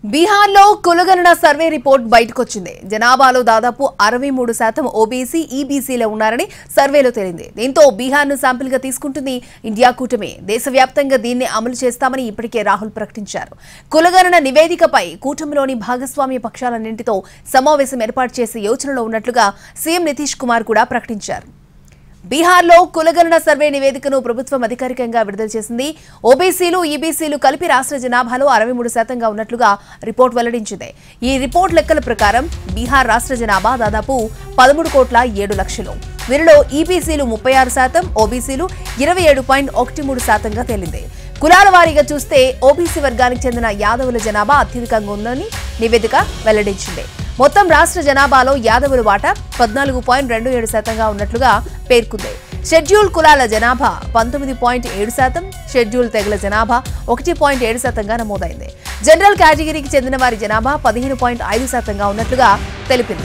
బీహార్లో కులగణన survey report బయటకొచ్చింది జనాభాలో దాదాపు అరవై మూడు శాతం ఓబీసీ ఈబీసీలో ఉన్నారని సర్వేలో తేలింది దీంతో బీహార్ను శాంపిల్గా తీసుకుంటుంది ఇండియా కూటమి దేశవ్యాప్తంగా దీన్ని అమలు చేస్తామని ఇప్పటికే రాహుల్ ప్రకటించారు కులగణన నివేదికపై కూటమిలోని భాగస్వామ్య పక్షాలన్నింటితో సమావేశం ఏర్పాటు చేసే యోచనలో ఉన్నట్లుగా సీఎం నితీష్ కుమార్ కూడా ప్రకటించారు బీహార్లో కులగణన సర్వే నివేదికను ప్రభుత్వం అధికారికంగా విడుదల చేసింది ఓబీసీలు ఈబీసీలు కలిపి రాష్ట్ర జనాభాలో అరవై మూడు శాతంగా ఉన్నట్లుగా రిపోర్ట్ వెల్లడించింది ఈ రిపోర్ట్ లెక్కల ప్రకారం బీహార్ రాష్ట్ర జనాభా దాదాపు పదమూడు కోట్ల ఏడు లక్షలు వీరిలో ఈబీసీలు ముప్పై ఆరు శాతం ఓబీసీలు ఇరవై ఏడు పాయింట్ ఒకటి మూడు శాతంగా తేలింది కులాల వారీగా చూస్తే ఓబీసీ వర్గానికి చెందిన యాదవుల జనాభా అత్యధికంగా ఉందని నివేదిక వెల్లడించింది మొత్తం రాష్ట్ర జనాభాలో యాదవుల వాటా పద్నాలుగు పాయింట్ రెండు ఏడు శాతంగా ఉన్నట్లుగా పేర్కొంది షెడ్యూల్ కులాల జనాభా పంతొమ్మిది పాయింట్ ఏడు శాతం షెడ్యూల్ తెగల జనాభా ఒకటి పాయింట్ ఏడు శాతంగా నమోదైంది జనరల్ కేటగిరీకి చెందిన వారి జనాభా పదిహేను పాయింట్ ఐదు శాతంగా ఉన్నట్లుగా తెలిపింది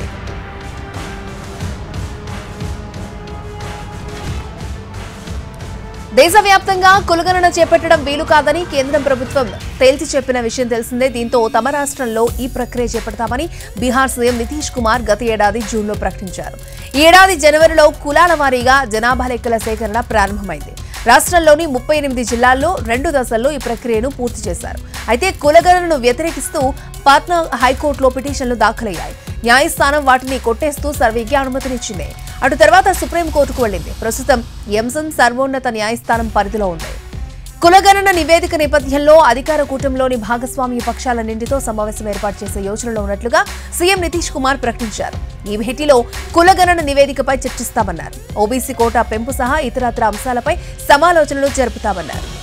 దేశవ్యాప్తంగా కులగణన చేపట్టడం వీలు కాదని కేంద్రం ప్రభుత్వం తేల్చి చెప్పిన విషయం తెలిసిందే దీంతో తమ రాష్ట్రంలో ఈ ప్రక్రియ చేపడతామని బీహార్ సీఎం నితీష్ కుమార్ గత ఏడాది జూన్లో ప్రకటించారు ఈ ఏడాది జనవరిలో కులాల వారీగా జనాభా లెక్కల సేకరణ ప్రారంభమైంది రాష్ట్రంలోని ముప్పై ఎనిమిది జిల్లాల్లో రెండు దశల్లో ఈ ప్రక్రియను పూర్తి చేశారు అయితే కులగణనను వ్యతిరేకిస్తూ పాట్నా హైకోర్టులో పిటిషన్లు దాఖలయ్యాయి న్యాయస్థానం వాటిని కొట్టేస్తూ సర్వేకి అనుమతినిచ్చింది అటు తర్వాత సుప్రీంకోర్టుకు వెళ్లింది ప్రస్తుతం ఈ అంశం సర్వోన్నత న్యాయస్థానం పరిధిలో ఉంది కులగణన నివేదిక నేపథ్యంలో అధికార కూటమిలోని భాగస్వామ్య పక్షాలన్నింటితో సమావేశం ఏర్పాటు చేసే యోచనలో ఉన్నట్లుగా సీఎం నితీష్ కుమార్ ప్రకటించారు ఈ భేటీలో కులగణన నివేదికపై చర్చిస్తామన్నారు ఓబీసీ కోటా పెంపు సహా ఇతరత్ర అంశాలపై సమాలోచనలు జరుపుతామన్నారు